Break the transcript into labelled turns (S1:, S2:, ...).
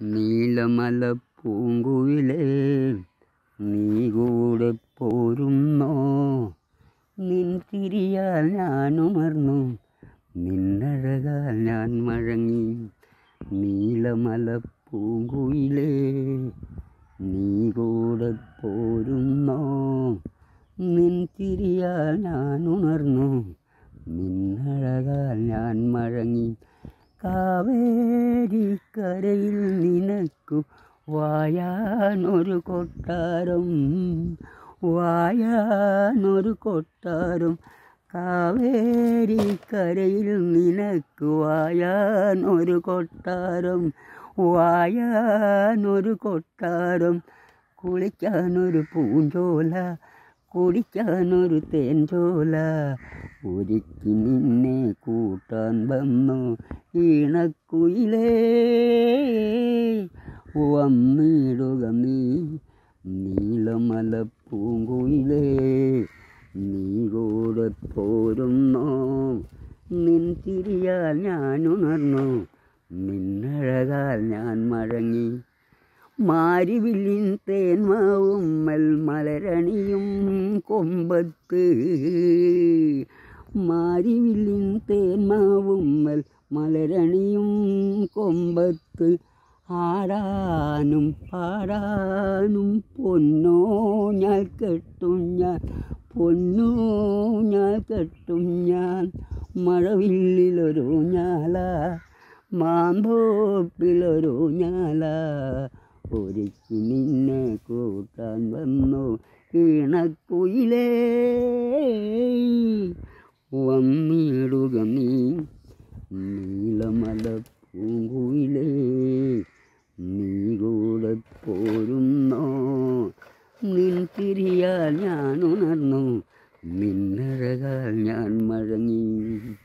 S1: നീലമല പൂങ്കുയിലേ നീ കൂടെ പോരുന്നോ നിൻ തിരിയാൽ ഞാൻ ഉണർന്നു നിന്നഴകാൽ ഞാൻ മഴങ്ങി നീലമല പൂങ്കുയിലേ നീ കൂടെ പോരുന്നോ നിൻ തിരിയാൽ ഞാൻ ഉണർന്നു നിന്നഴകാൽ ഞാൻ മഴങ്ങി കാവേരിക്കരയിൽ നിനക്കു വായാനൊരു കൊട്ടാരം വായാനൊരു കൊട്ടാരം കാവേരിക്കരയിൽ നിനക്ക് വായാനൊരു കൊട്ടാരം വായാനൊരു കൊട്ടാരം കുളിക്കാനൊരു പൂഞ്ചോല കുടിക്കാനൊരു തേൻചോല ഒരുക്കി നിന്നെ കൂട്ടാൻ വന്നു ഈണക്കുയിലേ വന്നിടുക നീ നീലമല പൂങ്കുയിലേ നീ കൂടെ പോരുന്നോ നിൻ തിരിയാൽ ഞാൻ ഉണർന്നു നിന്നഴകാൽ ഞാൻ മഴങ്ങി മാരിവില്ലിൻ തേന്മാവും മൽമലരണിയും കൊമ്പത്ത് മാരിവില്ലിൻ തേന്മാവും മലരണിയും കൊമ്പത്ത് ആടാനും പാടാനും പൊന്നോ ഞാൻ കെട്ടും ഞാൻ പൊന്നോ ഞാൻ കെട്ടും ഞാൻ മഴവില്ലിലൊരു ഞാല മാന്തോപ്പിലൊരു ഞാല ഒരുക്കി നിന്നെ കൂട്ടാൻ വന്നു ഇണക്കുയിലേ വന്നിടുക നീ നീലമല പൂങ്കുയിലേ നീ കൂടെ പോരുന്നോ നിൻ തിരിയാൽ ഞാൻ ഉണർന്നു നിന്നഴകാൽ ഞാൻ മഴങ്ങി